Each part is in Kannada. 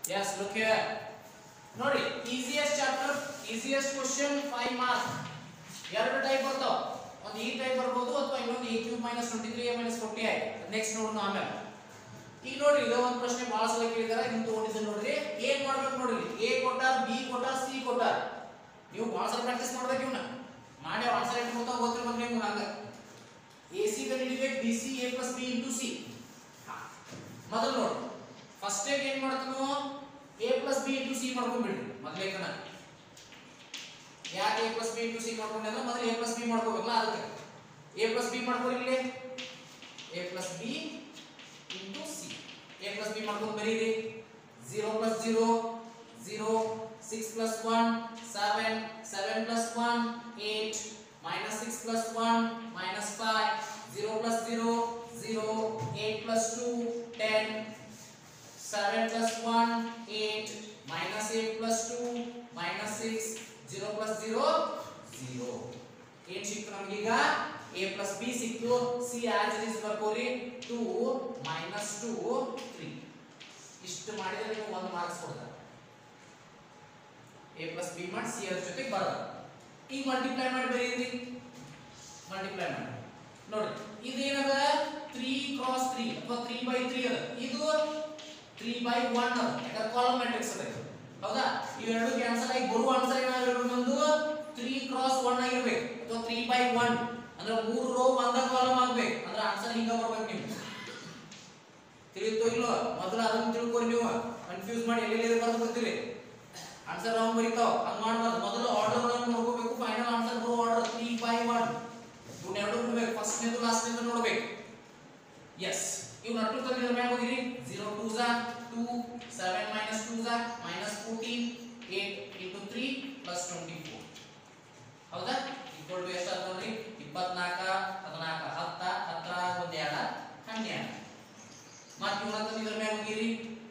ಎಸ್ ಲುಕ್ ಹಿಯರ್ ನೋಡಿ easiest chapter easiest question 5 marks ಎರಡು ಟೈಪ್ ಬರ್ತಾವ ಒಂದು ಈ ಟೈಪ್ ಬರ್ಬೋದು ಅಥವಾ ಇನ್ನೊಂದು A cube minus twenty three minus forty ಆಯ್ತು ನೆಕ್ಸ್ಟ್ ನೋಡೋಣ ಆಮೇಲೆ ಈಗ ನೋಡ್ರಿ ಇದು ಒಂದು ಪ್ರಶ್ನೆ ಬಹಳ ಸಲ ಕೇಳಿದಾರೆ ಇದನ್ನ ತಗೊಂಡಿದ್ದೆ ನೋಡ್ರಿ ಏನ್ ಮಾಡ್ಬೇಕು ನೋಡ್ರಿ ಎ ಕೊಟ್ಟಾರ ಬಿ ಕೊಟ್ಟಾರ ಸಿ ಕೊಟ್ಟಾರ ನೀವು ಬಹಳ ಸಲ ಪ್ರಾಕ್ಟೀಸ್ ಮಾಡ್ಬೇಕು ಇವನ್ನ ಮಾಡಿ ಆನ್ಸರ್ ಎಷ್ಟು ಗೊತ್ತಾಗ ಗೊತ್ತಿರ್ಬೇಕು ನಿಮ್ಗೆ ಹಂಗ ಎ ಸಿ ಕಂಡಿಡಿಬೇಕು B C A plus B into C ಮೊದಲು ನೋಡಿ ಫಸ್ಟ್ ಏನ್ ಮಾಡ್ತೀವಿ A plus B into C ಮಾಡ್ಕೊಂಡ್ಬಿಡ್ರಿ ಮೊದಲೇ ಕಣ ಯಾಕೆ A plus B into C ಮಾಡ್ಕೊಂಡೆಲ್ಲ ಮೊದಲು ಎ ಪ್ಲಸ್ ಬಿ ಮಾಡ್ಕೋಬೇಕಲ್ಲ ಅದಕ್ಕೆ ಎ ಪ್ಲಸ್ ಬಿ ಮಾಡ್ಕೊರಿ ಇಲ್ಲಿ A plus B into C A plus B ಮಾಡ್ಕೊಂಡು ಬರೀರಿ zero plus zero zero six plus one seven seven plus one eight minus six plus one minus five zero plus zero zero eight plus two ten seven plus one eight minus eight plus two minus six zero plus zero zero ಏನ್ ಸಿಕ್ತು ನಮಗೀಗ ಎ ಪ್ಲಸ್ ಬಿ ಸಿಕ್ತು ಸಿ ಆಸ್ ಇಸ್ ಬರ್ಕೋರಿ ಟೂ ಮೈನಸ್ ಟೂ ತ್ರೀ ಇಷ್ಟು ಮಾಡಿದ್ರೆ ನೀವು ಒಂದು ಮಾರ್ಕ್ಸ್ ಕೊಡ್ತಾರೆ ಎ ಪ್ಲಸ್ ಬಿ ಮಾಡಿ ಸಿ ಅದ್ರ ಜೊತೆಗೆ ಬರೋದ ಈಗ ಮಲ್ಟಿಪ್ಲೈ ಮಾಡಿ ಬರೀರಿ ಮಲ್ಟಿಪ್ಲೈ ಮಾಡಿ ನೋಡಿ ಇದೇನದ ತ್ರೀ ಕ್ರಾಸ್ ತ್ರೀ ಅಥವಾ ತ್ರೀ ಬೈ ತ್ರೀ ಅದ ಇದು ತ್ರೀ ಬೈ ಒನ್ ಅದ ಯಾಕಂದ್ರೆ ಕಾಲಮ್ ಮ್ಯಾಟ್ರಿಕ್ಸ್ ಅದ ಇದು. ಹೌದಾ ಇವೆರಡು ಕ್ಯಾನ್ಸಲ್ ಆಗಿ ಬರುವ ಆನ್ಸರ್ ಏನಾಗಿರ್ಬೇಕು ನಮ್ದು ತ್ರೀ ಕ್ರಾಸ್ ಒನ್ ಆಗಿರ್ಬೇಕು ಅಥವಾ ತ್ರೀ ಬೈ ಒನ್ ಅಂದ್ರೆ ಮೂರು ರೋ ಒಂದ ಕಾಲಮ್ ಆಗ್ಬೇಕು ಅಂದ್ರೆ ಆನ್ಸರ್ ಹಿಂಗ ಬರ್ಬೇಕು ನೀವು ತಿಳಿಯುತ್ತೋ ಇಲ್ಲೋ ಮೊದಲು ಅದನ್ನ ತಿಳ್ಕೊರಿ ನೀವು ಕನ್ಫ್ಯೂಸ್ ಮಾಡಿ ಎಲ್ಲೆಲ್ಲಿ ಬರೋದು ಗೊತ್ತಿರಿ ಆನ್ಸರ್ ರಾಂಗ್ ಬರೀತಾವ ಹಂಗ ಮಾಡಬಾರ್ದು ಮೊದಲು ಆರ್ಡರ್ ನೋಡ್ಕೋಬೇಕು ಫೈನಲ್ ಆನ್ಸರ್ ಬರೋ ಆರ್ಡರ್ ತ್ರೀ ಬೈ ಒನ್ ಇವ್ನ ಎರಡು ನೋಡ್ಬೇಕು ಫಸ್ಟ್ನೇದು ಲಾಸ್ಟ್ನೇದು ನೋಡ್ಬೇಕು ಎಸ್ ಇವ್ ನಟ್ಟು ತಂದಿದ್ರ ಮ್ಯಾಗ ಹೋಗಿರಿ 0 2 ಝಾ 2 7 ಮೈನಸ್ 2 ಝಾ ಮೈನಸ್ 14 8 ಇಂಟು 3 ಪ್ಲಸ್ 24 ಹೌದಾ ಈಕ್ವಲ್ ಟು ಎಷ್ಟು ಆಯ್ತು ನೋಡ್ರಿ 24 14 10 10 ಒಂದು ಎರಡ 12 ಮತ್ತೆ ಇವನ ತಂದಿದ್ರ ಮ್ಯಾಗ ಹೋಗಿರಿ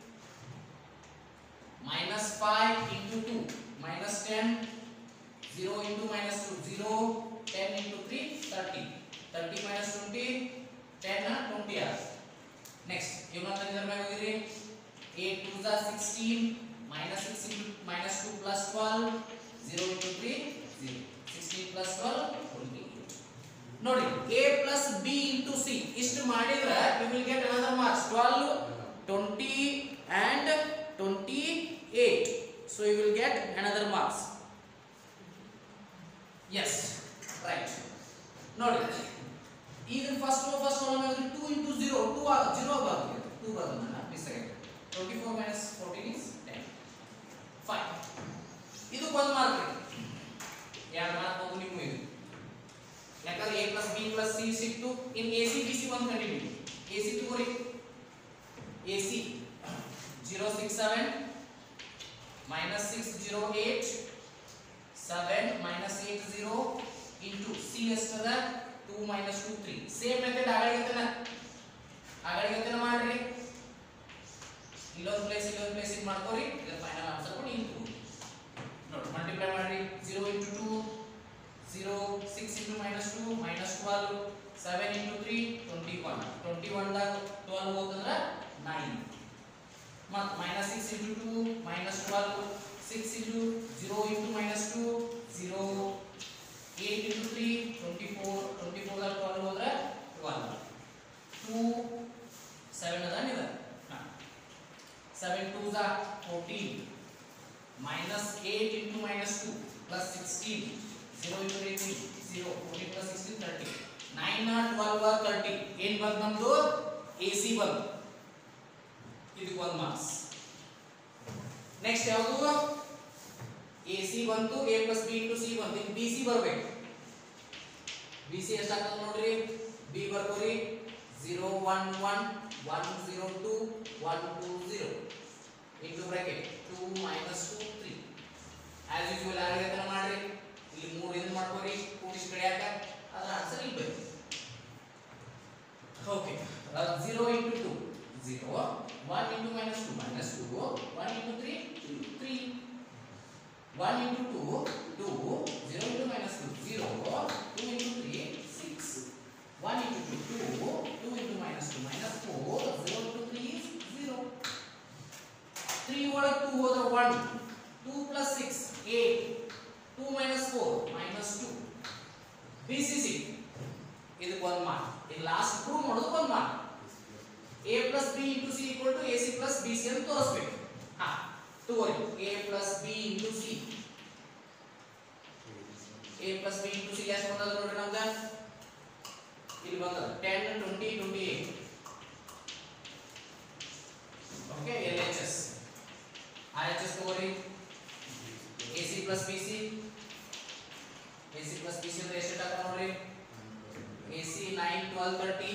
minus 5 into 2 minus 10 0 into minus 2 0 10 into 3 30 30 minus 20 10 ನ 20 ಆಗ ನೆಕ್ಸ್ಟ್ ಇವನ್ನ ತಂದಿದ್ರ ಮ್ಯಾಗ ಹೋಗಿರಿ 8 2 za 16 minus 6 into minus 2 plus 12 0 into 3 0 16 plus 12 28 ನೋಡಿ a plus b into c ಇಷ್ಟು ಮಾಡಿದ್ರೆ you will get another marks 12 20 and 28 so you will get another marks yes right ನೋಡಿ ಈಗ ಫಸ್ಟ್ ಫಸ್ಟ್ ಕಾಲಮ್ ಅಂದ್ರೆ 2 into 0 2 ಆಗ 0 ಆಗುತ್ತೆ 2 ಬರೋದನ್ನ ಮಿಸ್ ಆಗಿದೆ 24 minus 14 is 10 5 ಇದು ಒಂದು ಮಾರ್ಕ್ ಎರಡು ಮಾರ್ಕ್ ಹೋಗು ನಿಮ್ಮ ಇದು ಯಾಕಂದ್ರೆ a plus b plus c ಸಿಕ್ತು ಇನ್ ac bc ಒಂದು ಕಂಟಿನ್ಯೂ ac ತಗೋರಿ ac 067 minus 608 7 minus 8 0 into c ಎಷ್ಟದ 2 minus 2 3 ಸೇಮ್ ಮೆಥಡ್ ಆಗಲಿಗತ್ತನ ಆಗಲಿಗತ್ತನ ಮಾಡ್ರಿ ಇಲ್ಲೊಂದು ಪ್ಲೇಸ್ ಇಲ್ಲೊಂದು ಪ್ಲೇಸ್ ಇದು ಮಾಡ್ಕೋರಿ ಇದರ ಫೈನಲ್ ಆನ್ಸರ್ ಕೊಡಿ ಇಂಟು ನೋಡಿ ಮಲ್ಟಿಪ್ಲೈ ಮಾಡ್ರಿ 0 into 2 0 6 into minus 2 minus 12 7 into 3 21 21 ದಾಗ 12 ಹೋತಂದ್ರ 9 ಮತ್ತು minus 6 into 2 minus 12 6 into 0 into minus 2 0 8 into 3 24 24 ದಾಗ 12 ಹೋದ್ರೆ 12 2 7 ಅದ ನಿದ 7 2 ದ 14 minus 8 into minus 2 plus 16 0 into 3 0 14 plus 16 30 9 not 12 or 30 ಏನ್ ಬಂತು ನಮ್ದು AC ಬಂತು ಇದಕ್ಕೆ ಒಂದು ಮಾರ್ಕ್ಸ್ ನೆಕ್ಸ್ಟ್ ಯಾವುದು ಎ ಸಿ ಬಂತು A plus B into C ಬಂತು ಈಗ ಬಿ ಸಿ ಬರ್ಬೇಕು ಬಿ ಸಿ ಎಷ್ಟಾಗ್ತದೆ ನೋಡ್ರಿ ಬಿ ಬರ್ಕೋರಿ zero one one one zero two one two zero into bracket two minus two three as usual ಯಾರಿಗತ್ತನ ಮಾಡ್ರಿ ಇಲ್ಲಿ ಮೂರು ಇದನ್ನ ಮಾಡ್ಕೋರಿ ಕೂಡಿಸಿ ಕಡಿಯಾಕ ಅದ್ರ ಆನ್ಸರ್ ಇಲ್ಲಿ ಬೇಕು okay zero into two zero one into minus two minus two one into three three one into two two zero into minus two zero two into three six one into two two two into minus two minus four zero into three zero three ಒಳಗೆ ಟೂ ಹೋದ್ರೆ one two plus six eight two minus four minus two B C C ಇದಕ್ಕೆ ಒಂದು ಮಾರ್ಕ್ ಈಗ ಲಾಸ್ಟ್ ಪ್ರೂವ್ ಮಾಡೋದಕ್ಕೆ ಒಂದು mark A plus B into C equal to A C plus B C ಅಂತ ತೋರಿಸ್ಬೇಕು ಹಾ ತಗೋರಿ A plus B into C A plus B into C ಎಷ್ಟು ಬಂದದ ನೋಡ್ರಿ ನಮ್ಗೆ ಇಲ್ಲಿ ಬಂದದ ten twenty twenty eight okay L H S R H S ತಗೋರಿ A C plus B C A C plus B C ಅಂದ್ರೆ ಎಷ್ಟು ಟಕ್ಕ ನೋಡ್ರಿ A C nine twelve thirty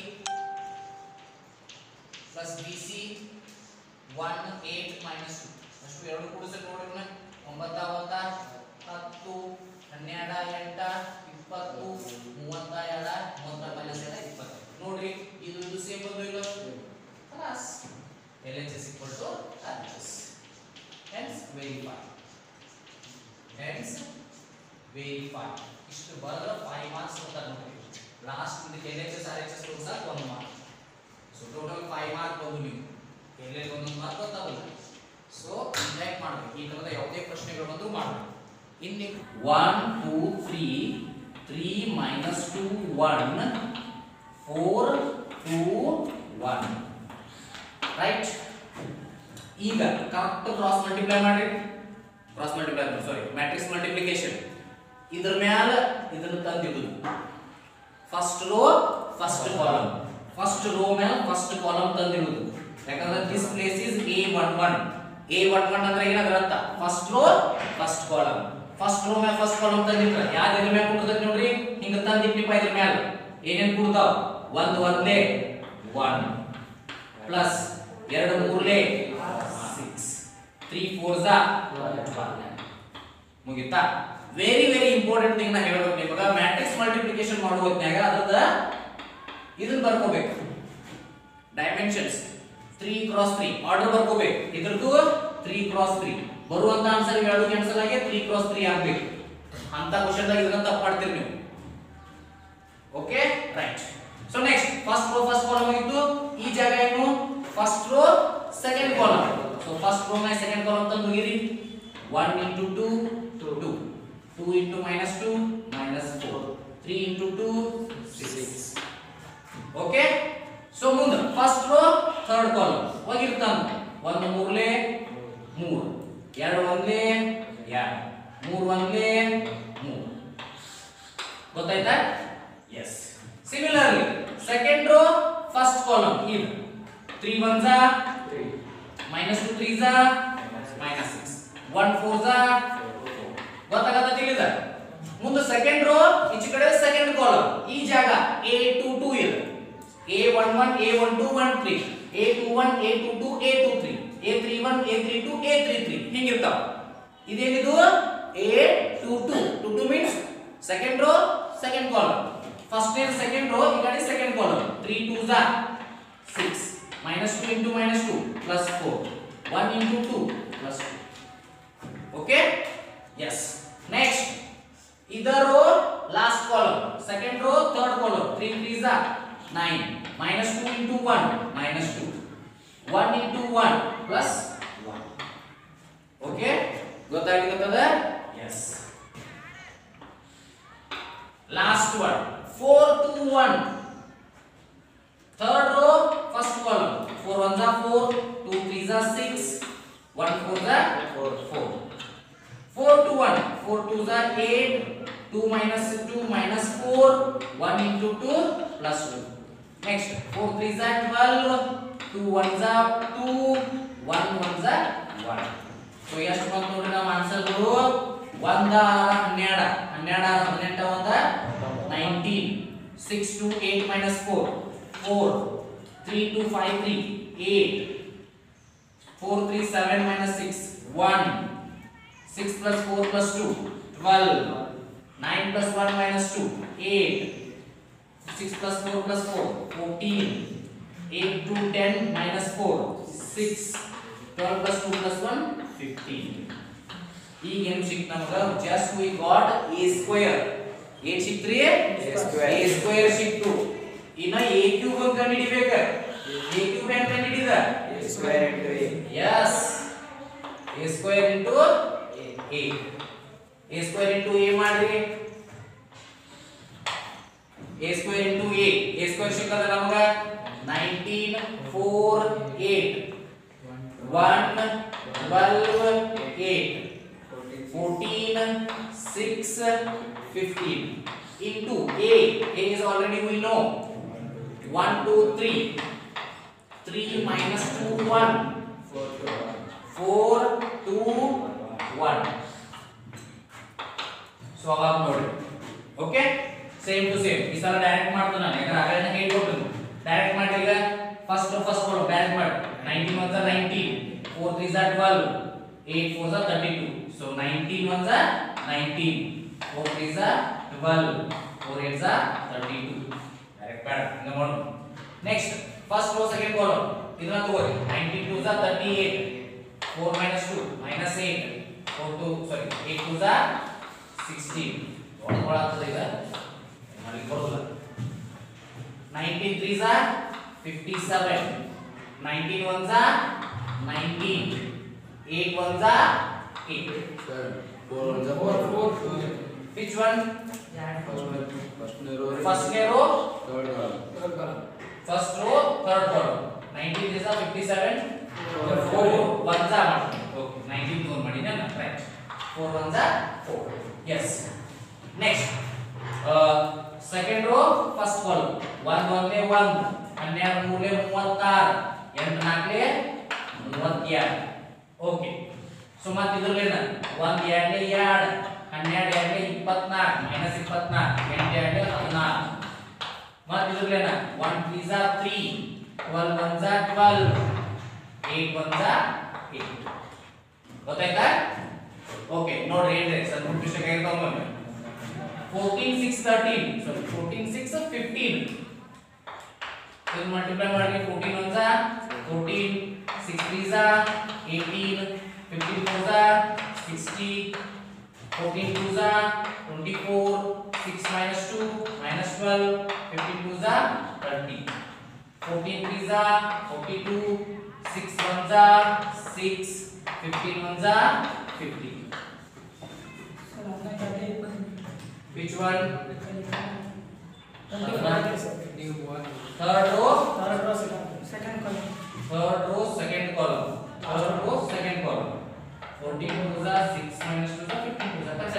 plus B C one eight minus two ಅಷ್ಟು ಎರಡು ಕೂಡಿಸಿ ನೋಡ್ರಿ ಇವ್ನ. ಒಂಬತ್ತ ಒಂಬತ್ತ ಹತ್ತು ಹನ್ನೆರಡ ಎಂಟ ಇಪ್ಪತ್ತು ಮೂವತ್ತ ಎರಡ ಮೂವತ್ತ ಮೈನಸ್ ಎರಡ ಇಪ್ಪತ್ತು ನೋಡ್ರಿ ಇದು ಇದು ಸೇಮ್ ಬಂದು ಇಲ್ಲ class L H S equal to R H S hence verify hence verify ಇಷ್ಟು ಬರೆದ್ರೆ ಫೈವ್ ಮಾರ್ಕ್ಸ್ ಅಂತ ನೋಡ್ರಿ ಲಾಸ್ಟ್ ಇದಕ್ಕೆ L H S R H S ತೋರ್ಸಕ್ಕೆ ಒಂದು mark so total five mark ಬಂದು ನೀವು ಎಲ್ಲೆಲ್ಲಿ ಒಂದೊಂದು ಮಾರ್ಕ್ ಗೊತ್ತಾಗಲ್ಲ ಸೊ ಇಂಟ್ಯಾಕ್ಟ್ ಮಾಡಬೇಕು ಈ ಥರದ ಯಾವುದೇ ಪ್ರಶ್ನೆಗಳು ಬಂದರೂ ಮಾಡಬೇಕು ಇನ್ನು one two three three minus two one four two one right ಈಗ ಕರೆಕ್ಟ್ ಕ್ರಾಸ್ ಮಲ್ಟಿಪ್ಲೈ ಮಾಡಿ cross multiply sorry matrix multiplication ಇದ್ರ ಮ್ಯಾಲ ಇದನ್ನು ತಂದಿಡುದು first row first column first row ಮೇಲೆ ಫಸ್ಟ್ ಕಾಲಮ್ ತಂದಿಡುದು ಯಾಕಂದ್ರೆ this place is A one one A one one ಅಂದ್ರೆ ಏನಾದ್ರ ಅರ್ಥ first row first column first row ಮೇಲೆ ಫಸ್ಟ್ ಕಾಲಮ್ ತಂದಿಟ್ರ ಯಾವ್ದು ಇದ್ರ ಮೇಲೆ ಕೊಡ್ತದ ನೋಡ್ರಿ ಹಿಂಗ ತಂದಿಟ್ಟಿಪ್ಪ ಇದ್ರ ಮ್ಯಾಲ ಏನೇನ್ ಕೊಡ್ತಾವ ಒಂದ್ ಒಂದ್ಲೆ ಒನ್ ಪ್ಲಸ್ ಎರಡು ಮೂರ್ಲೆ ಸಿಕ್ಸ್ ತ್ರೀ ಫೋರ್ ಝಾ ಮುಗಿತಾ ವೆರಿ ವೆರಿ ಇಂಪಾರ್ಟೆಂಟ್ ಥಿಂಗ್ ನಾ ಹೇಳ್ಬೇಕು ನಿಮಗೆ ಮ್ಯಾಟ್ರಿಕ್ಸ್ ಮಲ್ಟಿಪ್ಲಿಕೇಶನ್ ಮಾಡುವ ಹೊತ್ನ್ಯಾಗ ಅದ್ರದ ಇದನ್ನ ಬರ್ಕೋಬೇಕು dimensions three cross three order ಬರ್ಕೋಬೇಕು ಇದ್ರದ್ದು ತ್ರೀ ಕ್ರಾಸ್ ತ್ರೀ ಬರುವಂತ ಆನ್ಸರ್ ಎರಡು ಕ್ಯಾನ್ಸಲ್ ಆಗಿ ತ್ರೀ ಕ್ರಾಸ್ ತ್ರೀ ಆಗ್ಬೇಕು ಅಂತ ಕ್ವಶನ್ ಇದನ್ನ ತಪ್ಪು ಮಾಡ್ತೀರಿ ನೀವು okay right so next first row first column ಆಗಿತ್ತು ಈ ಜಾಗ ಏನು first row second column so first row ಮೇಲೆ ಸೆಕೆಂಡ್ ಕಾಲಮ್ ತಂದು ಮುಗಿರಿ 1 into 2 2 2 into minus 2 minus 4 3 into 2 6 okay so ಮುಂದೆ ಫಸ್ಟ್ ರೋ ಥರ್ಡ್ ಕಾಲಮ್ ಹೋಗಿರ್ತಾನ ಒಂದು ಮೂರ್ಲೆ ಮೂರು ಎರಡು ಒಂದ್ಲೆ ಎರಡು ಮೂರು ಒಂದ್ಲೆ ಮೂರು ಗೊತ್ತಾಯ್ತಾ yes similarly second row first column ಇದು ತ್ರೀ ಒನ್ ಝಾ ಮೈನಸ್ ಟು ತ್ರೀ ಝಾ ಮೈನಸ್ ಸಿಕ್ಸ್ ಒನ್ ಫೋರ್ ಝಾ ಗೊತ್ತಾಗತ್ತ ತಿಳಿದ ಮುಂದೆ ಸೆಕೆಂಡ್ ರೋ ಈಚೆ ಕಡೆ ಸೆಕೆಂಡ್ ಕಾಲಮ್ ಈ ಜಾಗ ಎ ಟು ಟು ಇದೆ A one one A one two one three A two one A two two A two three A three one A three two A three three ಹಿಂಗಿರ್ತಾವ ಇದೇನಿದು A two two two two means second row second column first year second row ಈ ಕಡೆ ಸೆಕೆಂಡ್ ಕಾಲಮ್ ತ್ರೀ ಟೂ ಝಾ six minus two into minus two plus four one into two plus to okay yes next either row last column second row third column 3 3s are 9 minus 2 into 1 minus 2 1 into 1 plus 1 okay ಗೊತ್ತಾಗ್ಲಿಕ್ಕತ್ತದ yes last one 4 to 1 third row first column 4 ones are 4 2 3s are 6 1 4s are 4 4 to 1 4 2s are 8 2 minus 2 minus 4 1 into 2 plus 2 next 4 3s are 12 2 1s are 2 1 1s are 1 so ಎಷ್ಟು ಬಂತು ನೋಡ್ರಿ ನಮ್ಮ ಆನ್ಸರ್ಗಳು ಒಂದ ಹನ್ನೆರಡ ಹನ್ನೆರಡ ಹದಿನೆಂಟ ಒಂದ nineteen six two eight minus four four three two five three eight four three seven minus six one six plus four plus two twelve nine plus one minus two eight six plus four plus four fourteen eight two ten minus four six twelve plus two plus one fifteen ಈಗ ಏನು ಸಿಕ್ತು ನಮಗ just we got A square ಏನ್ ಸಿಕ್ತ್ರಿ square. ಎ ಸ್ಕ್ವೇರ್ ಸಿಕ್ತು ಇನ್ನ ಎ ಕ್ಯೂಬ್ ಅಂತ ಕಂಡಿಡಿಬೇಕ ಎ ಕ್ಯೂಬ್ ಹೆಂಗ್ ಕಂಡಿಡಿದ square into a is a square into a a square into a ಮಾಡ್ರಿ a square into a a square ಸಿಕ್ಕದ ನಮಗ 19 4 8 1 12 8 14 6 15 into a a is already we know 1 2 3 3 minus 2 1 4 2 1 so ಅವಾಗ ನೋಡಿ ಓಕೆ ಸೇಮ್ ಟು ಸೇಮ್ ಈ ಸಲ ಡೈರೆಕ್ಟ್ ಮಾಡ್ತಾನೆ ನಾನು ಯಾಕಂದ್ರೆ ಆಗಲೇ ಹೇಳ್ಕೊಟ್ಟು ಡೈರೆಕ್ಟ್ ಮಾಡಿ ಈಗ ಫಸ್ಟ್ ಫಸ್ಟ್ ಕೊಡು ಡೈರೆಕ್ಟ್ ಮಾಡಿ 19 ones 19 4 3 are 12 8 4s are 32 so 19 ones are 19 4 3s are 12 4 8s are 32 direct ಬೇಡ ಹಿಂಗ ಮಾಡು next first row second column ಇದನ್ನ ತಗೋರಿ 19 2s are 38 4 minus 2 minus 8 4 2 sorry 8 2s are 16 ಒಳಗೊಳಾಗ್ತದೆ ಈಗ ಮಾಡಿ ಬರೋದಿಲ್ಲ 19 3s are 57 19 ones are 19 8 ones are 8 which one first row first row third column 19 3s are 57 4 ones are okay 19 ದೂರ ಮಾಡಿದ್ದೆ ನಾನು right 4 ones are 4 yes next uh, second row first column 1 1 ಲೆ 1 ಹನ್ನೆರಡು ಮೂರಲೆ 36 ಎಂಟು ನಾಲ್ಕಲೆ 32 ಓಕೆ ಸೊ ಮತ್ತೆ ಇದ್ರಲ್ಲೇನ 1 ಎರಡಲೆ 2 ಹನ್ನೆರಡು ಎರಡಲೆ 24 ಮೈನಸ್ 24 ಎಂಟು ಎರಡಲೆ 16 ಮತ್ತೆ ಇದ್ರಲ್ಲೇನ 1 3s are 3 12 ones are 12 8 ones are 8 ಗೊತ್ತಾಯ್ತಾ ಓಕೆ ನೋಡ್ರಿ ಏನ್ರಿ ಸರ್ ಪುಸ್ತಕ ಇರ್ತಾವ 14 6 13 ಸಾರಿ 14 6 15 ಇದು ಮಲ್ಟಿಪ್ಲೈ ಮಾಡಿ 14 ones are 14 6 3s are 18 15 4s are 60 14 2s are 24 6 minus 2 minus 12 15 2s are 30 14 3s are 42 6 ones are 6 15 ones are 50 which one third row third row second column third row second column 14 2s are 6 minus 2s are 15 2s are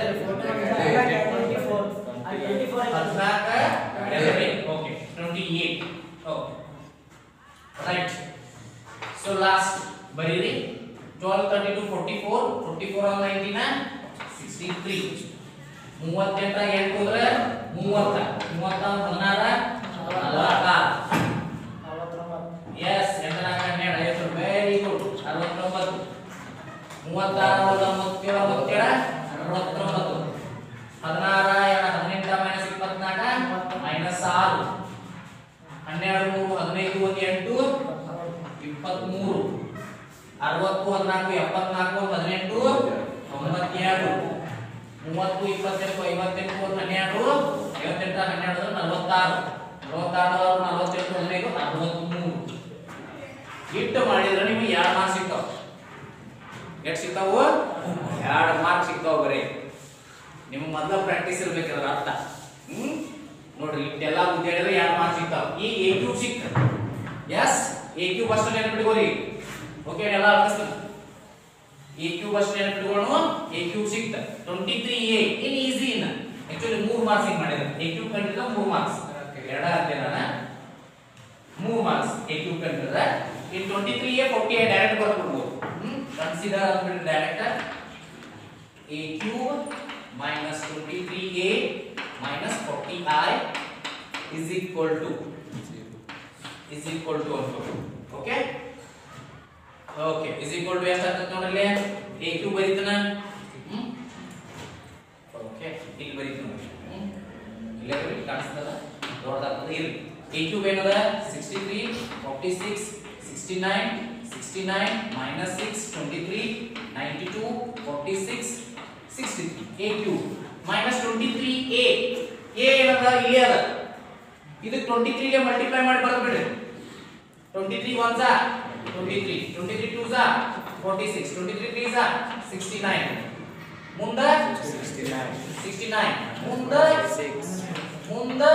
ಹದಿನಾಲ್ಕ ಎರಡು okay twenty eight okay right so last ಬರೀರಿ twelve thirty two forty four forty four on nineteen sixty three ಮೂವತ್ತೆಂಟ ಎಂಟು ಹೋದ್ರೆ ಮೂವತ್ತ ಮೂವತ್ತ ಹದಿನಾರ ನಲವತ್ತಾರು ಎಸ್ ಎಂಟ ನಾಲ್ಕು ಹನ್ನೆರಡು ಐವತ್ತು ವೆರಿ ಗುಡ್ ಅರವತ್ತೊಂಬತ್ತು ಮೂವತ್ತಾರು ಮೂವತ್ತೇಳು ಮೂವತ್ತೇಳು ಅರವತ್ತೊಂಬತ್ತು ಹದಿನಾರ ಎರಡು ಹದಿನೆಂಟ ಮೈನಸ್ ಇಪ್ಪತ್ನಾಲ್ಕ ಮೈನಸ್ ಆರು ಹನ್ನೆರಡು ಮೂರು ಹದಿನೈದು ಒಂದು ಎಂಟು ಇಪ್ಪತ್ಮೂರು ಅರವತ್ತು ಹದಿನಾಲ್ಕು ಎಪ್ಪತ್ನಾಲ್ಕು ಒಂದು ಹದಿನೆಂಟು ತೊಂಬತ್ತೆರಡು ಮೂವತ್ತು ಇಪ್ಪತ್ತೆಂಟು ಐವತ್ತೆಂಟು ಒಂದು ಹನ್ನೆರಡು ಐವತ್ತೆಂಟು ಹನ್ನೆರಡು ಅಂದ್ರೆ ನಲವತ್ತಾರು ನಲವತ್ತಾರು ನಲವತ್ತೆಂಟು ಹದಿನೈದು ಅರವತ್ಮೂರು ಇಟ್ಟು ಮಾಡಿದ್ರೆ ನಿಮಗೆ ಎರಡು ಮಾರ್ಕ್ಸ್ ಸಿಗ್ತಾವ ಎಷ್ಟು ಸಿಗ್ತಾವು ಎರಡು ಮಾರ್ಕ್ಸ್ ಸಿಗ್ತಾವ ಬರೀ ನಿಮ್ಗೆ ಮೊದಲ ಪ್ರಾಕ್ಟೀಸ್ ಇರ್ಬೇಕದ್ರ ಅರ್ಥ ಹ್ಮ್ ನೋಡ್ರಿ ಇಷ್ಟೆಲ್ಲ ಬುದ್ಧಿ ಹೇಳಿದ್ರೆ ಎರಡು ಮಾರ್ಕ್ಸ್ ಸಿಗ್ತಾವ ಈಗ ಎ ಕ್ಯೂಬ್ ಸಿಕ್ತ ಎಸ್ ಎ ಕ್ಯೂಬ್ ಅಷ್ಟು ನೆನ್ಪಿಟ್ಕೋರಿ ಓಕೆ ಎಲ್ಲ ಅರ್ಥಸ್ತದೆ ಎ ಕ್ಯೂಬ್ ಅಷ್ಟು ನೆನ್ಪಿಟ್ಕೊಳ್ಳೋಣ ಎ ಕ್ಯೂಬ್ ಸಿಕ್ತ twenty three A in easy ಇನ್ನ ಆಕ್ಚುಲಿ ಮೂರು ಮಾರ್ಕ್ಸ್ ಹಿಂಗ್ ಮಾಡಿದ್ರೆ ಎ ಕ್ಯೂಬ್ ಕಂಡಿದ್ರೆ ಮೂರು ಮಾರ್ಕ್ಸ್ ಎರಡ ಅಂತೆ ನಾನು ಮೂರು ಮಾರ್ಕ್ಸ್ ಎ ಕ್ಯೂಬ್ ಕಂಡಿದ್ರೆ in twenty three A forty A direct ಬರ್ಬಿಡ್ಬೋದು ಹ್ಮ್ ಕನ್ಸಿಡರ್ ಅಂದ್ಬಿಟ್ಟು direct a cube minus 23a minus 40i is equal to is equal to ಅನ್ಕೋ okay okay is equal to ಎಷ್ಟು ಆಗ್ತದೆ ನೋಡ್ರಲ್ಲಿ a cube ಬರೀತಾನ ಹ್ಮ್ ಓಕೆ ಇಲ್ಲಿ ಬರೀತೀನಿ ನೋಡಿ ಹ್ಮ್ ಇಲ್ಲೇ ಬರೀ ಕಾಣಿಸ್ತದ ದೊಡ್ಡದಾಗ್ತದೆ ಇರ್ಲಿ a cube ಏನದ 63 46 69 69 minus 6 23 92 46 63 a cube minus 23a a ಏನದ ಇಲ್ಲಿ ಅದ ಇದಕ್ಕೆ 23 ಗೆ ಮಲ್ಟಿಪ್ಲೈ ಮಾಡಿ ಬರಬೇಡಿ 23 ones are 23 23 twos are forty six twenty three three ಝಾ ಸಿಕ್ಸ್ಟಿ ನೈನ್ ಮುಂದೆ ಸಿಕ್ಸ್ಟಿ ನೈನ್ ಮುಂದೆ ಮುಂದೆ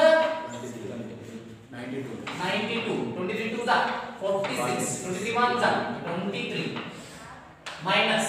ninety two twenty three two ಝಾ forty six twenty three one ಝಾ twenty three minus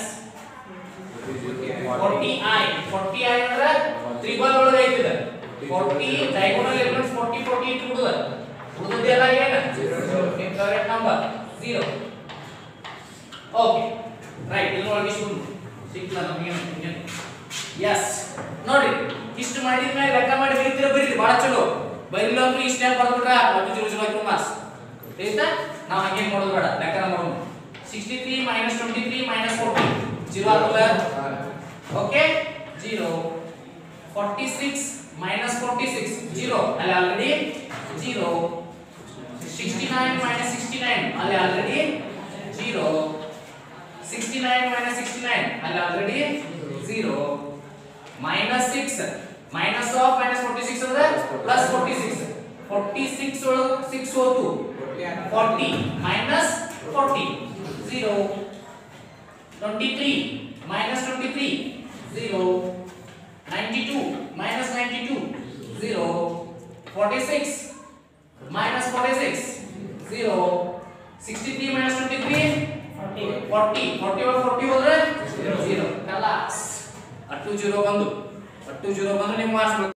forty I forty I ಅಂದ್ರೆ ತ್ರಿಬಲ್ ಒಳಗೆ ಐತಿದೆ forty diagonal elements forty forty ಇಟ್ಟು ಬಿಡುದ ಉಳಿದದ್ದೆಲ್ಲ ಏನು correct number zero okay right ಇಲ್ಲಿ ಒಳಗೆ ಇಷ್ಟು ಬಂತು ಸಿಕ್ಲ ನಮಗೆ ಎಸ್ ನೋಡಿ ಇಷ್ಟು ಮಾಡಿದ್ಮೇಲೆ ಲೆಕ್ಕ ಮಾಡಿ ಬರೀತೀರ ಬರೀರಿ ಭಾಳ ಚಲೋ ಬರೀಲ್ಲ ಅಂದ್ರೆ ಇಷ್ಟು ನೆನಪು ಬರ್ಬಿಟ್ರ ಒಂದು ಜೀರೋ ಜೀರೋ ಹಾಕಿ ಮಾರ್ಕ್ಸ್ ಆಯ್ತಾ ನಾವು ಹಂಗೆ ಮಾಡೋದು ಬೇಡ ಲೆಕ್ಕ ಮಾಡೋಣ sixty three minus twenty three minus forty zero ಆಗಲ್ಲ okay zero forty six minus forty six zero ಅಲ್ಲಿ already zero sixty nine minus sixty nine ಅಲ್ಲಿ already zero sixty nine minus sixty nine ಅಲ್ಲಿ already zero minus six minus of minus forty six ಅಂದ್ರೆ plus forty six forty six ಒಳಗೆ ಸಿಕ್ಸ್ ಹೋತು forty minus forty zero twenty three minus twenty three zero ninety two minus ninety two zero forty six minus forty six zero sixty three minus twenty three forty forty ಒಳಗೆ ಫಾರ್ಟಿ ಹೋದ್ರೆ ಜೀರೋ ಕಲಾಸ್ ಅಟ್ಟು ಜೀರೋ ಬಂದು ಅಟ್ಟು ಜೀರೋ ಬಂದ್ರೆ ನಿಮ್ಮ ಮಾರ್ಕ್ಸ್